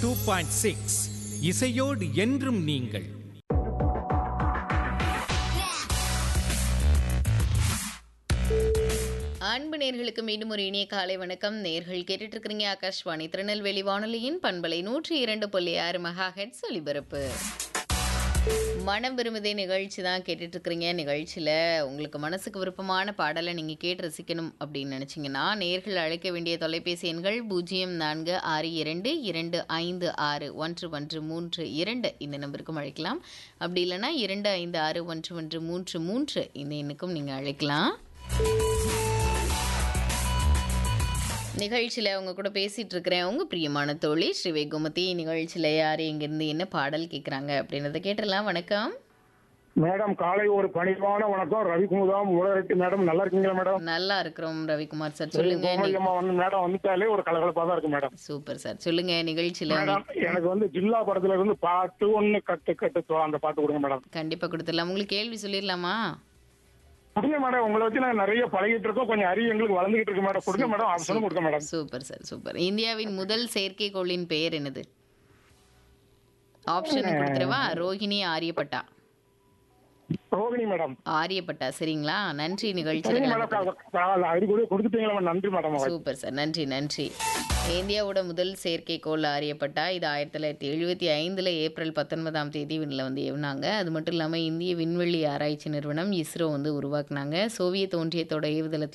two point six இசையோடு என்றும் நீங்கள் அன்பு நேர்களுக்கு மீண்டும் ஒரு இனிய காலை வணக்கம் நேர்கள் கேட்டுட்டு இருக்கிறீங்க ஆகாஷ்வாணி திருநெல்வேலி வானொலியின் பண்பலை நூற்றி இரண்டு புள்ளி ஆறு மெகா ஹெட்ஸ் ஒலிபரப்பு மனம் விரும்புதே நிகழ்ச்சி தான் கேட்டுட்டு இருக்கிறீங்க நிகழ்ச்சியில் உங்களுக்கு மனசுக்கு விருப்பமான பாடலை நீங்கள் கேட்டு ரசிக்கணும் அப்படின்னு நினச்சிங்கன்னா நேர்கள் அழைக்க வேண்டிய தொலைபேசி எண்கள் பூஜ்ஜியம் நான்கு ஆறு இரண்டு இரண்டு ஐந்து ஆறு ஒன்று ஒன்று மூன்று இரண்டு இந்த நம்பருக்கும் அழைக்கலாம் அப்படி இல்லைன்னா இரண்டு ஐந்து ஆறு ஒன்று ஒன்று மூன்று மூன்று இந்த எண்ணுக்கும் நீங்கள் அழைக்கலாம் நிகழ்ச்சியில் அவங்க கூட பேசிட்டு இருக்கிறேன் உங்க பிரியமான தோழி ஸ்ரீ கோமதி நிகழ்ச்சியில் யார் எங்கேருந்து என்ன பாடல் கேட்குறாங்க அப்படின்றத கேட்டுடலாம் வணக்கம் மேடம் காலை ஒரு பணிவான வணக்கம் ரவிக்குமுதாம் உலகத்து மேடம் நல்லா இருக்கீங்களா மேடம் நல்லா இருக்கிறோம் ரவிக்குமார் சார் சொல்லுங்க கோமதி அம்மா வந்து மேடம் வந்துட்டாலே ஒரு கலகலப்பா தான் இருக்கு மேடம் சூப்பர் சார் சொல்லுங்க நிகழ்ச்சியில் மேடம் எனக்கு வந்து ஜில்லா படத்துல இருந்து பாட்டு ஒண்ணு கட்டு கட்டு தோ அந்த பாட்டு கொடுங்க மேடம் கண்டிப்பா கொடுத்துடலாம் உங்களுக்கு கேள்வி சொல்லிடலாமா கொடுங்க மேடம் உங்களை வச்சு நான் நிறைய பழகிட்டு இருக்கோம் கொஞ்சம் அறிவு எங்களுக்கு வளர்ந்துகிட்டு இருக்கு மேடம் கொடுங்க மேடம் ஆப்ஷனும் கொடுங்க மேடம் சூப்பர் சார் சூப்பர் இந்தியாவின் முதல் செயற்கைக்கோளின் பெயர் என்னது ஆப்ஷன் கொடுத்துருவா ரோஹிணி ஆரியப்பட்டா ரோகிணி மேடம் ஆரியப்பட்டா சரிங்களா நன்றி சரிங்க நிகழ்ச்சியில் மேடம் அறிவு கூட கொடுத்துட்டீங்களா மேடம் நன்றி மேடம் சூப்பர் சார் நன்றி நன்றி இந்தியாவோட முதல் செயற்கைக்கோள் அறியப்பட்டா இது ஆயிரத்தி தொள்ளாயிரத்தி எழுபத்தி ஐந்தில் ஏப்ரல் பத்தொன்பதாம் தேதி விண்ணில் வந்து ஏவுனாங்க அது மட்டும் இல்லாமல் இந்திய விண்வெளி ஆராய்ச்சி நிறுவனம் இஸ்ரோ வந்து உருவாக்குனாங்க சோவியத் ஒன்றியத்தோட ஏவுதளத்தில்